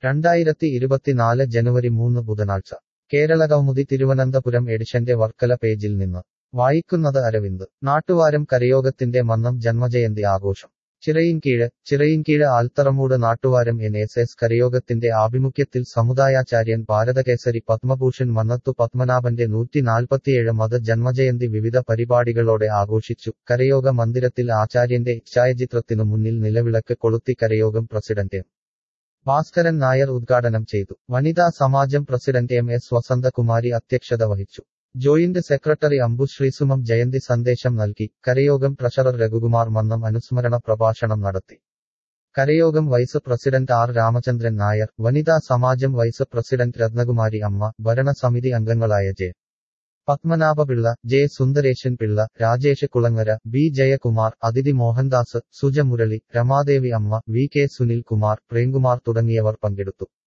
രണ്ടായിരത്തി ഇരുപത്തിനാല് ജനുവരി മൂന്ന് ബുധനാഴ്ച കേരളകൗമുദി തിരുവനന്തപുരം എഡിഷന്റെ വർക്കല പേജിൽ നിന്ന് വായിക്കുന്നത് അരവിന്ദ് നാട്ടുവാരം കരയോഗത്തിന്റെ മന്നം ജന്മജയന്തി ആഘോഷം Chirayinkeezh Chirayinkeezh Altharamoodu Nattuvaram N S S കരയോഗത്തിന്റെ ആഭിമുഖ്യത്തിൽ സമുദായാചാര്യൻ ഭാരതകേസരി പത്മഭൂഷൺ മന്നത്തു പത്മനാഭന്റെ നൂറ്റി നാൽപ്പത്തിയേഴ് മത ജന്മജയന്തി വിവിധ പരിപാടികളോടെ ആഘോഷിച്ചു കരയോഗ മന്ദിരത്തിൽ ആചാര്യന്റെ ഛായാചിത്രത്തിനു മുന്നിൽ നിലവിളക്ക് കൊളുത്തി കരയോഗം പ്രസിഡന്റ് എം ഭാസ്കരൻ നായർ ഉദ്ഘാടനം ചെയ്തു വനിതാ സമാജം പ്രസിഡന്റ് എം എസ് വസന്തകുമാരി അധ്യക്ഷത വഹിച്ചു ജോയിന്റ് സെക്രട്ടറി അമ്പു ശ്രീസുമം ജയന്തി സന്ദേശം നൽകി കരയോഗം ട്രഷറർ രഘുകുമാർ മന്നം അനുസ്മരണ പ്രഭാഷണം നടത്തി കരയോഗം vice president R Ramachandran Nair വനിതാ സമാജം വൈസ് പ്രസിഡന്റ് രത്നകുമാരി അമ്മ ഭരണസമിതി അംഗങ്ങളായ J Padmanabhapillai J Sundaresan Pillai Rajesh Kulangara B Jayakumar Athithi Mohandas Suja Murali Ramadevi Amma V K Sunil Kumar Premkumar തുടങ്ങിയവർ പങ്കെടുത്തു